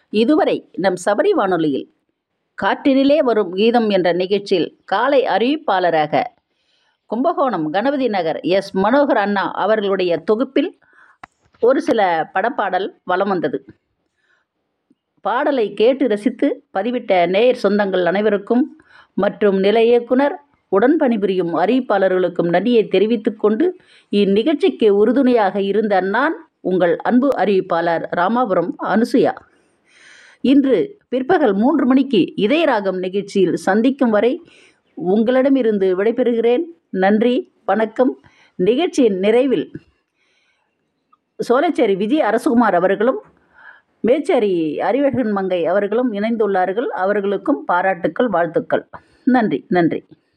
இதுவரை நம் சபரி வானொலியில் காற்றினிலே வரும் கீதம் என்ற நிகழ்ச்சியில் காலை அறிவிப்பாளராக கும்பகோணம் கணபதி நகர் எஸ் மனோகர் அண்ணா அவர்களுடைய தொகுப்பில் ஒரு சில படப்பாடல் வலம் வந்தது பாடலை கேட்டு ரசித்து பதிவிட்ட நேயர் சொந்தங்கள் அனைவருக்கும் மற்றும் நில இயக்குனர் உடன் பணிபுரியும் அறிவிப்பாளர்களுக்கும் நன்றியை தெரிவித்துக் கொண்டு இந்நிகழ்ச்சிக்கு உறுதுணையாக இருந்த நான் உங்கள் அன்பு அறிவிப்பாளர் ராமாபுரம் அனுசுயா இன்று பிற்பகல் மூன்று மணிக்கு இதயராகம் நிகழ்ச்சியில் சந்திக்கும் வரை உங்களிடமிருந்து விடைபெறுகிறேன் நன்றி வணக்கம் நிகழ்ச்சியின் நிறைவில் சோலைச்சேரி விஜய் அரசகுமார் அவர்களும் மேச்சேரி அறிவழகன் மங்கை அவர்களும் இணைந்துள்ளார்கள் அவர்களுக்கும் பாராட்டுக்கள் வாழ்த்துக்கள் நன்றி நன்றி